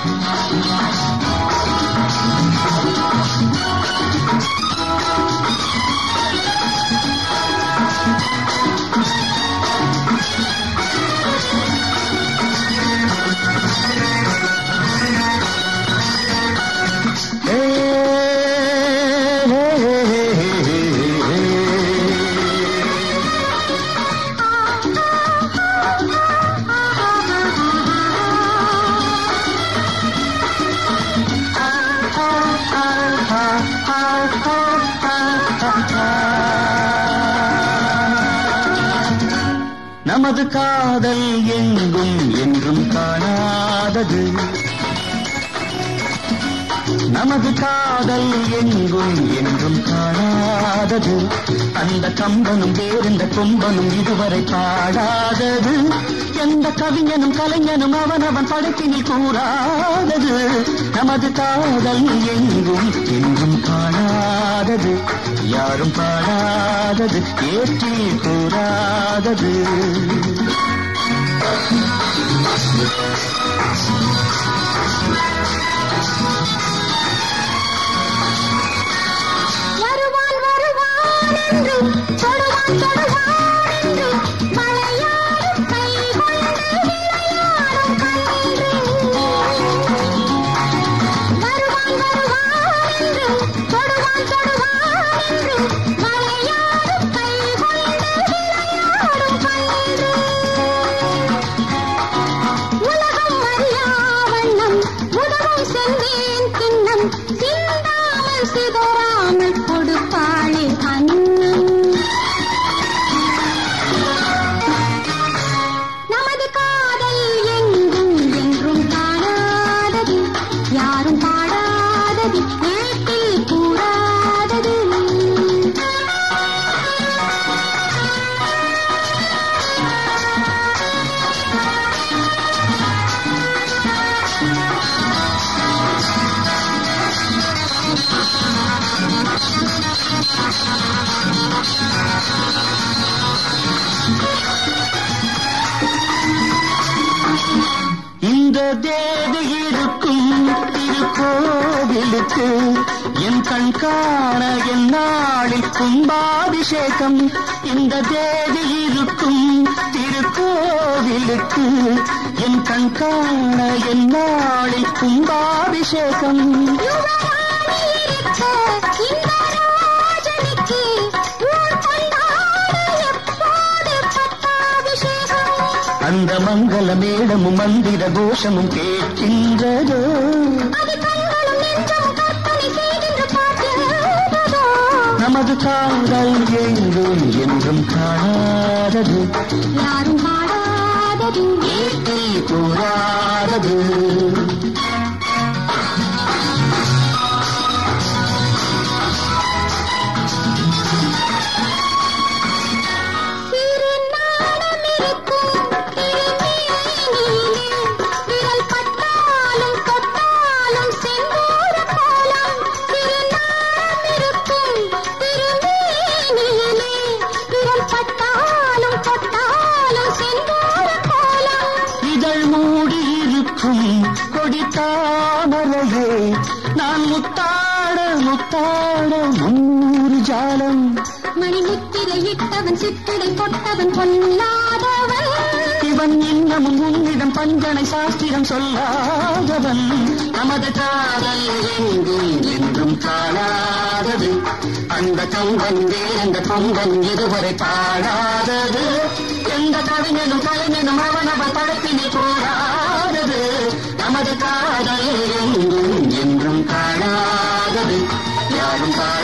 நமது காதல் எங்கும் என்றும் காணாதது நமது காதல் எங்கும் என்றும் காணாதது அந்த கம்பனும் வேறெந்த கொம்பனும் இதுவரை பாடாதது எந்த கவிஞனும் கலைஞனும் அவனவன் படைப்பினில் கூறாதது நமது காதல் எங்கும் என்றும் காணாதது யாரும் பாடாதது ஏற்றில் கூறாதது வருவான் வருவான் என்று தொடுவான் தொடுவான் என்று மலையாடும் கை கொண்டு விளையாடும் கன்று வருவான் வருவான் என்று தொடுவான் தொடுவான் என்று மலையாடும் கை கொண்டு விளையாடும் கன்று உலகம் அறியா வண்ணம் உதவும் செந்தேன் கிண்ணம் சிந்தாமல் சிதறாமல் கொடுப்பாளே அன்னம் நமது காதல் எங்கும் என்றும் காணாதது யாரும் பாடாதது ஏட்டில் கூறாதது இந்த தேதி இருக்கும் திருக்கோவிலுக்கு என் கண் காண என் நாளில் கும்பாபிஷேகம் இந்த தேதி இருக்கும் திருக்கோவிலுக்கு என் கண் காண என் நாளில் கும்பாபிஷேகம் யுவராணி இருக்க இந்த ராஜனுக்கு ஊர் கொண்டாட எப்போது பட்டாபிஷேகம் அந்த மங்கள மேளமும் மந்திர கோஷமும் கேட்கின்றதோ அது கண்களும் நெஞ்சமும் கற்பனை செய்கின்ற பாட்டுதோ நமது காதல் எங்கும் என்றும் காணாதது யாரும் பாடாதது ஏட்டில் கூறாதது சிறு நாணம் இருக்கும் திருமேனியிலே விரல் பட்டாலும் தொட்டாலும் செந்தூர கோலம் சிறு நாணம் இருக்கும் திருமேனியிலே விரல் பட்டாலும் தொட்டாலும் செந்தூர கோலம் இதழ் மூடி இருக்கும் கொடி தாமரையே நான் முத்தாட முத்தாட முன்னூறு ஜாலம் மணிமுத்திரையிட்டவன் சித்திரை கொட்டவன் பொல்லாதவன் இவன் இன்னமும் உன்னிடம் பஞ்சனை சாஸ்திரம் சொல்லாதவன் நமது காதல் எங்கும் என்றும் காணாதது அந்த கம்பன் வேந்த கொம்பன் இதுவரை பாடாதது எந்த கவிஞனும் கலைஞனும் அவனவன் படத்தினை கூறாதது நமது காதல் எங்கும் என்றும் காணாதது யாரும்